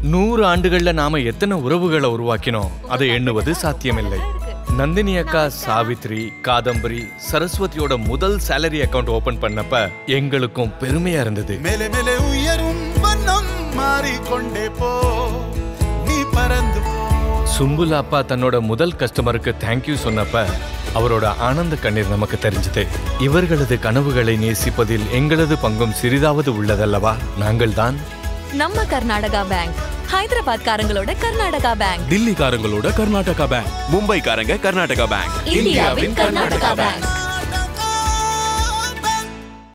நூறு ஆண்டுகள்ல நாம எத்தனை உறவுகளை உருவாக்கினோம் அதை எண்ணுவது சாத்தியமில்லை நந்தினி அக்கா சாவித்ரி காதம்பரி சரஸ்வதியோட முதல் சேலரி அக்கவுண்ட் ஓபன் பண்ணப்ப எங்களுக்கும் பெருமையா இருந்தது மேலே மேலே உயரும் வண்ணம் மாறிக்கொண்டே போ நீ பறந்து போ சும்புல அப்பா தன்னோட முதல் கஸ்டமருக்கு தேங்க்யூ சொன்னப்ப அவரோட ஆனந்த கண்ணீர் நமக்கு தெரிஞ்சது இவர்களது கனவுகளை நேசிப்பதில் எங்களது பங்கும் சிறிதாவது உள்ளதல்லவா நாங்கள்தான் நம்ம கர்நாடகா பேங்க் ஹைதராபாத் காரங்களோட கர்நாடகா பேங்க் டில்லிக்காரங்களோட கர்நாடகா பேங்க் மும்பைக்காரங்க கர்நாடகா பேங்க் இந்தியாவின் கர்நாடகா பேங்க்